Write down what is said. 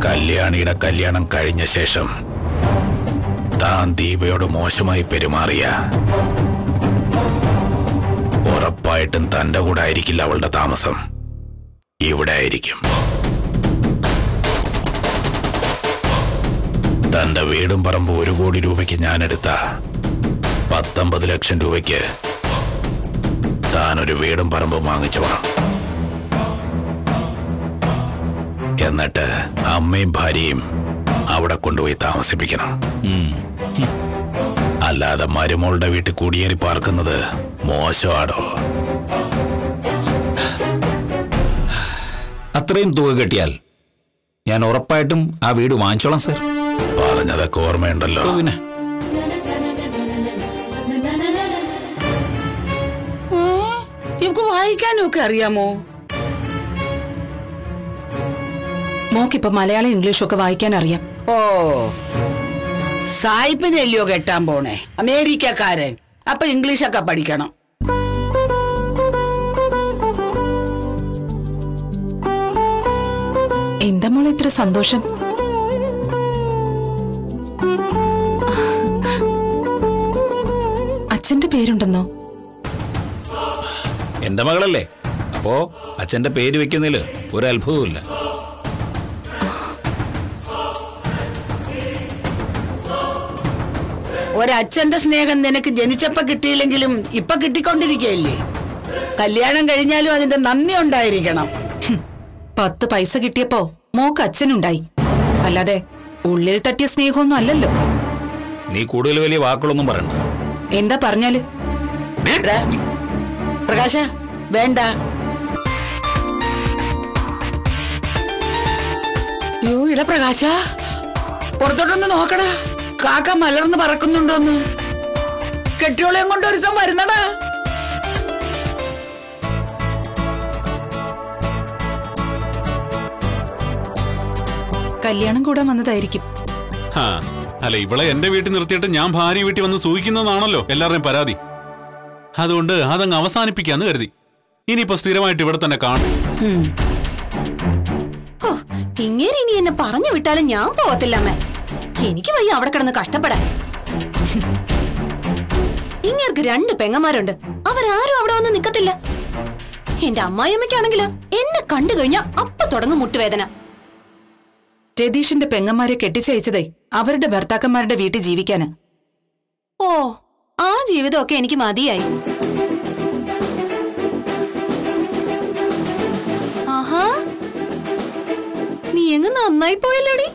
കല്യാണിയുടെ കല്യാണം കഴിഞ്ഞ ശേഷം താൻ ദീപയോട് മോശമായി പെരുമാറിയ ഉറപ്പായിട്ടും തന്റെ കൂടെ ആയിരിക്കില്ല അവളുടെ താമസം ഇവിടെ ആയിരിക്കും തന്റെ വീടും പറമ്പ് ഒരു കോടി രൂപയ്ക്ക് ഞാനെടുത്ത പത്തൊമ്പത് ലക്ഷം രൂപയ്ക്ക് താനൊരു വീടും പറമ്പും വാങ്ങിച്ചോണം എന്നിട്ട് അമ്മയും ഭാര്യയും അവിടെ കൊണ്ടുപോയി താമസിപ്പിക്കണം അല്ലാതെ മരുമോളുടെ വീട്ടിൽ കുടിയേറി പാർക്കുന്നത് മോശമാടോ അത്രയും തുക കിട്ടിയാൽ ഞാൻ ഉറപ്പായിട്ടും ആ വീട് വാങ്ങിച്ചോളാം സർ പറഞ്ഞതൊക്കെ ഓർമ്മയുണ്ടല്ലോ ഓ, പിന്നെ ആ, ഇവക്ക് വായിക്കാനും ഒക്കെ അറിയാമോ മോക്കിപ്പോ മലയാളം ഇംഗ്ലീഷും ഒക്കെ വായിക്കാൻ അറിയാം ഓ സായിപ്പിനെല്ലയോ കെട്ടാൻ പോണേ അമേരിക്കക്കാരൻ അപ്പൊ ഇംഗ്ലീഷൊക്കെ പഠിക്കണം എന്താ മോളെ ഇത്ര സന്തോഷം അച്ഛന്റെ പേരുണ്ടെന്നോ എന്റെ മകളല്ലേ അപ്പോ അച്ഛന്റെ പേര് വെക്കുന്നതില് ഒരു അത്ഭുതവുമില്ല ഒരച്ഛന്റെ സ്നേഹം നിനക്ക് ജനിച്ചപ്പോ കിട്ടിയില്ലെങ്കിലും ഇപ്പൊ കിട്ടിക്കൊണ്ടിരിക്കുകയല്ലേ കല്യാണം കഴിഞ്ഞാലും അതിന്റെ നന്ദി ഉണ്ടായിരിക്കണം പത്ത് പൈസ കിട്ടിയപ്പോ മോക്ക് അച്ഛനുണ്ടായി അല്ലാതെ ഉള്ളിൽ തട്ടിയ സ്നേഹമൊന്നും അല്ലല്ലോ നീ കൂടുതൽ വലിയ വാക്കുകളൊന്നും പറയണ്ട എന്താ പറഞ്ഞാല് എടാ, പ്രകാശ വേണ്ട യോ ഇട പ്രകാശ പുറത്തോട്ടൊന്ന് നോക്കടാ കാക്ക മലർന്ന് പറക്കുന്നുണ്ടോന്ന് കെട്ടിയോളയും കൊണ്ട് ഒരു ദിവസം വരുന്നടാ കല്യാണം കൂടാൻ വന്നതായിരിക്കും ഹാ, അല്ല ഇവളെ എന്റെ വീട്ടിൽ നിർത്തിയിട്ട് ഞാൻ ഭാര്യ വീട്ടിൽ വന്ന് സൂഹിക്കുന്നതാണല്ലോ എല്ലാവരുടെയും പരാതി അതുകൊണ്ട് അതങ്ങ് അവസാനിപ്പിക്കാന്ന് കരുതി ഇനിയിപ്പോ സ്ഥിരമായിട്ട് ഇവിടെ തന്നെ കാണും ഹോ, ഇങ്ങേര് ഇനി എന്നെ പറഞ്ഞു വിട്ടാലും ഞാൻ പോവത്തില്ല അമ്മേ എനിക്ക് വയ്യ അവിടെ കിടന്ന് കഷ്ടപ്പെടാൻ ഇങ്ങേർക്ക് രണ്ട് പെങ്ങന്മാരുണ്ട് അവരാരും അവിടെ വന്ന് നിക്കത്തില്ല എന്റെ അമ്മായിയമ്മയ്ക്കാണെങ്കിലോ എന്നെ കണ്ടു കഴിഞ്ഞാ അപ്പൊ തുടങ്ങും മുട്ടുവേദന രതീഷിന്റെ പെങ്ങന്മാരെ കെട്ടിച്ചയച്ചതേ അവരുടെ ഭർത്താക്കന്മാരുടെ വീട്ടിൽ ജീവിക്കാന് ഓ ആ ജീവിതമൊക്കെ എനിക്ക് മതിയായി ആഹാ നീ എങ്ങ് നന്നായി പോയല്ലോടി